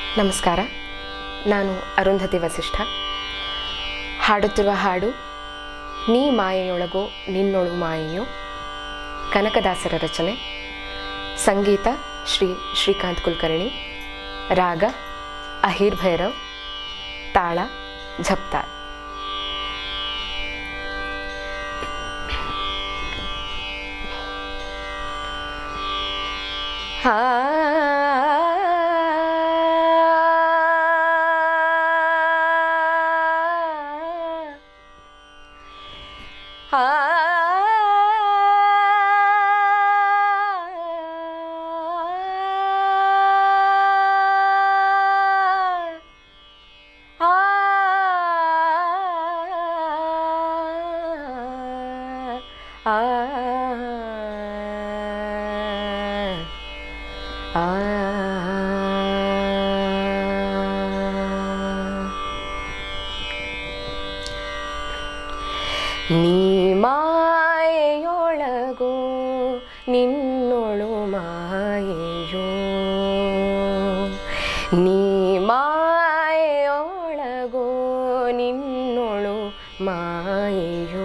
ನಮಸ್ಕಾರ ನಾನು ಅರುಂಧತಿ ವಸಿಷ್ಠ ಹಾಡುತ್ತಿರುವ ಹಾಡು ನೀ ಮಾಯೆಯೊಳಗೋ ನಿನ್ನೊಳು ಮಾಯೆಯೋ ಕನಕದಾಸರ ರಚನೆ ಸಂಗೀತ ಶ್ರೀ ಶ್ರೀಕಾಂತ್ ಕುಲಕರ್ಣಿ ರಾಗ ಅಹಿರ್ ಭೈರವ್ ತಾಳ ಝಪ್ತಾಲ್ ಹಾ ಹಾ ನೀ ಮಾಯೆಯೊಳಗೋ ನಿನ್ನೊಳು ಮಾಯೆಯೋ ನೀ ಮಾಯೆಯೊಳಗೋ ನಿನ್ನೊಳು ಮಾಯೆಯೋ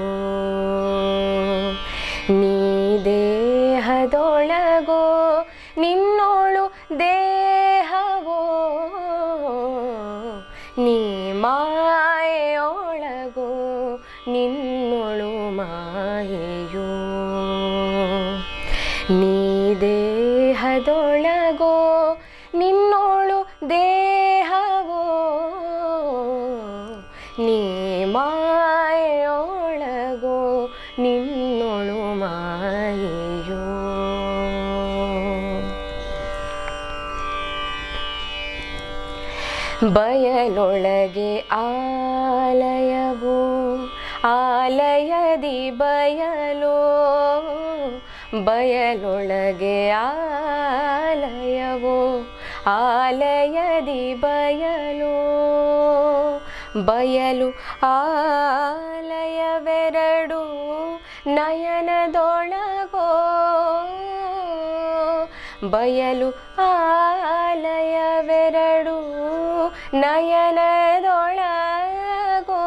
ನೀ ದೇಹದೊಳಗೋ ನಿನ್ನೊಳು ದೇಹವೋ ನೀ ಮಾಯೆಯೊಳಗೋ ನಿನ್ನೊಳು ಮಾಯೆಯೋ ನೀ ದೇಹದೊಳಗೋ ನಿನ್ನೊಳು ದೇಹವೋ ನೀ ಮಾಯೆಯೊಳಗೋ ನಿನ್ನೊಳು ಮಾಯೆಯೋ ಬಯಲೊಳಗೆ ಆಲಯವೋ ಆಲಯದಿ ಬಯಲೋ ಬಯಲೊಳಗೆ ಆಲಯವೋ ಆಲಯದಿ ಬಯಲೋ ಬಯಲು ಆಲಯವೆರಡು ನಯನದೊಳಗೋ ಬಯಲು ಆಲಯವೆರಡು ನಯನದೊಳಗೋ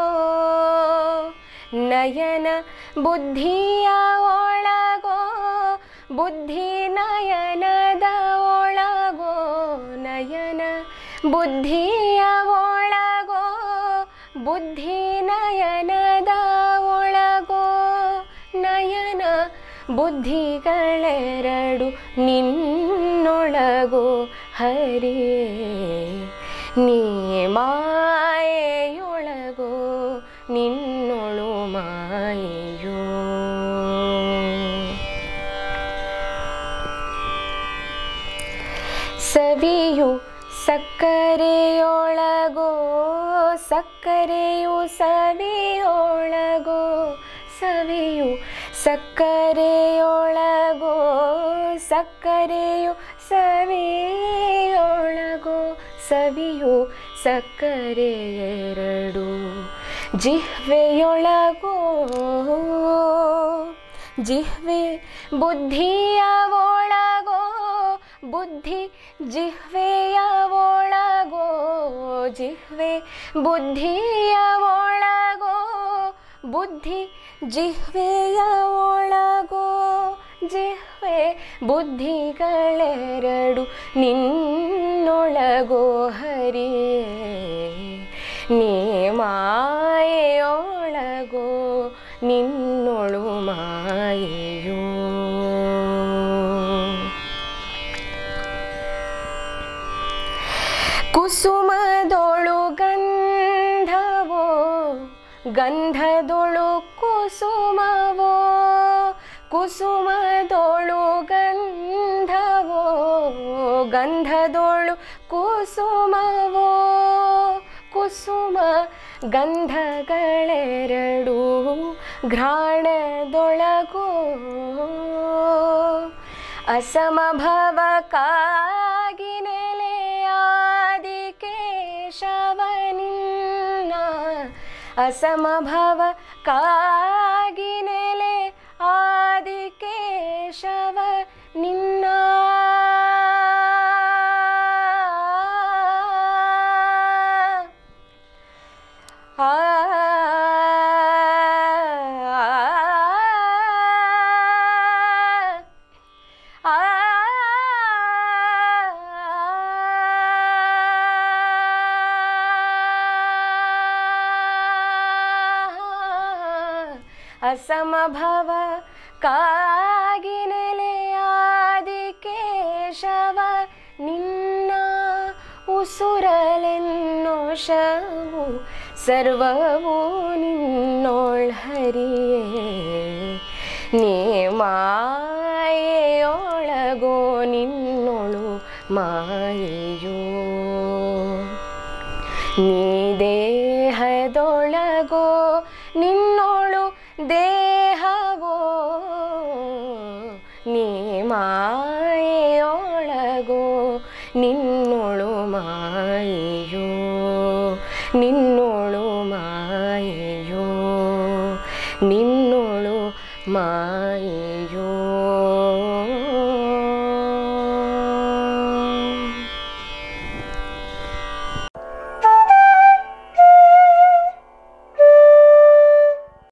ನಯನ ಬುದ್ಧಿಯ ಒಳಗೋ ಬುದ್ಧಿ ನಯನದ ಒಳಗೋ ನಯನ ಬುದ್ಧಿಯ ಒಳಗೋ ಬುದ್ಧಿ ನಯನದ ಒಳಗೋ ನಯನ ಬುದ್ಧಿಗಳೆರಡು ನಿನ್ನೊಳಗೋ ಹರಿಯೇ ನೀ ಮಾಯೆಯೊಳಗೋ ನಿನ್ನೊಳು ಮಾಯೆಯೋ ಸವಿಯು ಸಕ್ಕರೆಯೊಳಗೋ ಸಕ್ಕರೆಯು ಸವಿಯೊಳಗೋ ಸವಿಯು ಸಕ್ಕರೆಯೊಳಗೋ ಸಕ್ಕರೆಯು ಸವಿಯೊಳಗೋ ಸವಿಯು ಸಕ್ಕರೆ ಎರಡು ಜಿಹ್ವೆಯೊಳಗೋ ಜಿಹ್ವೆ ಬುದ್ಧಿಯ ಒಳಗೋ ಬುದ್ಧಿ ಜಿಹ್ವೆಯ ಒಳಗೋ ಜಿಹ್ವೆ ಬುದ್ಧಿಯ ಒಳಗೋ ಬುದ್ಧಿ ಜಿಹ್ವೆಯ ಒಳಗೋ ಜಿಹ್ವೆ ಬುದ್ಧಿಗಳೆರಡು ನಿನ್ನೊಳಗೋ ಹರಿಯೇ ನೀ ಮಾಯೆಯೊಳಗೋ ನಿನ್ನೊಳು ಮಾಯೆಯೋ ಕುಸುಮದೊಳು ಗಂಧವೋ ಗಂಧದೊಳು ಕುಸುಮವೋ ಕುಸುಮದೊಳು ಗಂಧವೋ ಗಂಧದೊಳು ಕುಸುಮವೋ ಕುಸುಮ ಗಂಧಗಳೆರಡು ಘ್ರಾಣದೊಳಗೋ ಅಸಮಭವಕ್ಕಾಗಿ ನೆಲೆಯಾದಿ ಕೇಶವನಿನ್ನ ಅಸಮಭವಕ್ಕಾಗಿ ನೆಲೆ ಆದಿ ಕೇಶವ ನಿನ್ನ ಅಸಮಭವ ಕಾಗಿ ನೆಲೆಯಾದಿ ಕೇಶವ ನಿನ್ನ ಉಸುರಲೆನ್ನೋಷವು ಸರ್ವವು ನಿನ್ನೋಳ್ ಹರಿಯೇ ನೀ ಮಾಯೆಯೊಳಗೋ ನಿನ್ನೊಳು ಮಾಯೆಯೋ ನೀ ದೇಹದೊಳಗೋ ನಿನ್ನೋಳು ದೇಹವೋ ನೀ ಮಾಯೆಯೊಳಗೋ ನಿನ್ನೋಳು ಮಾಯೆಯೋ ನಿನ್ನೋಳು ಮಾಯೆಯೋ ನಿನ್ನೋಳು ಮಾಯೆಯೋ